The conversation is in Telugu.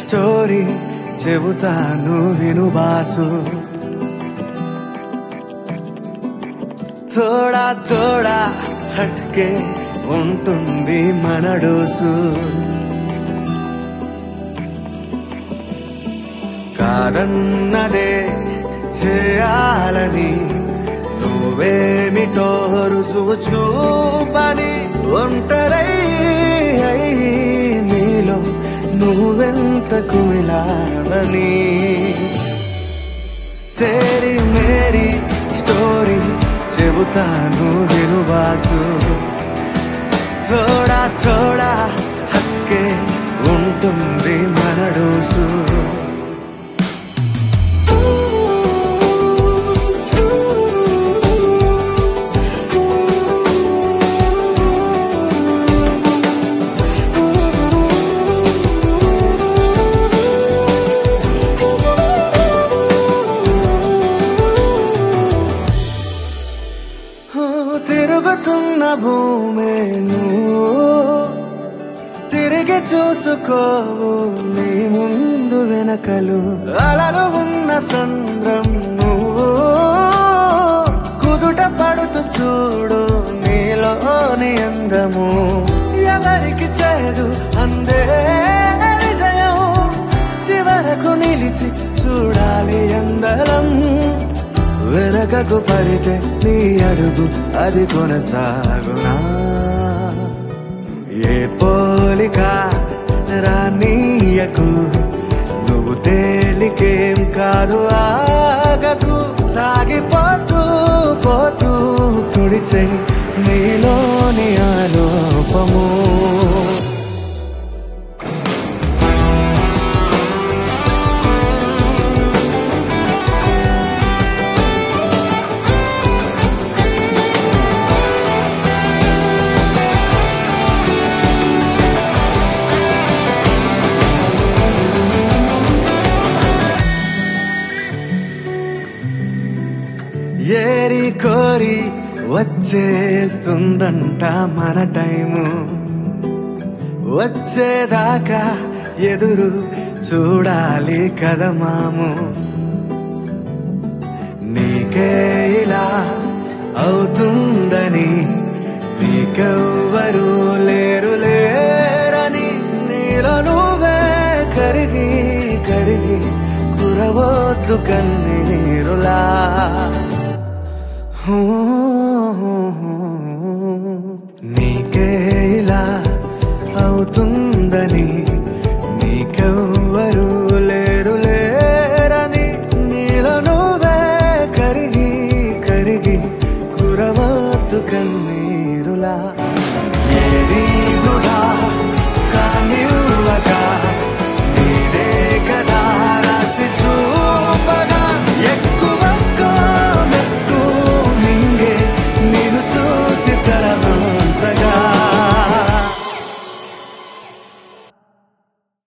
స్టోరీ చెబుతాను విను బాసు తోడా తోడా హట్కే ఉంటుంది మన డోసు కాదన్నదే చేయాలని నువ్వేమిటో రుజువు చూపని ఒంటరై అయి నీలో నువ్వెంత కుమిలావని తేరి మేరీ స్టోరీ చెబుతాను విను బాసు తోడా తోడా హట్కే ఉంటుంది మన డోసు ఓ, తిరుగుతున్న భూమే నువ్వు తిరిగి చూసుకోవు నీ ముందు వెనకలు అలలు ఉన్న సంద్రం నువ్వు కుదుట పడుతూ చూడు నీలోని అందము ఎవరికి చేదు అందే విజయం చివరకు నిలిచి చూడాలి అందరం వెనకకు పడితే నీ అడుగు అది కొనసాగునా ఏ పోలిక రానీయకు నువ్వు తేలికేం కాదు ఆగకు సాగిపోతూ పోతూ తుడిచే నీలోని ఆలోపము ఏరి కోరి వచ్చేస్తుందంట మన టైము వచ్చేదాకా ఎదురు చూడాలి కదా మాము నీకే ఇలా అవుతుందని నీకెవ్వరు లేరు లేరని నీలో నువ్వే కరిగి కరిగి కురవద్దు కన్నీరులా హూ, నీకే ఇలా అవుతుందని నీకెవ్వరు లేరు లేరని నీలో నువ్వే కరిగి కరిగి కురవద్దు కన్నీరులా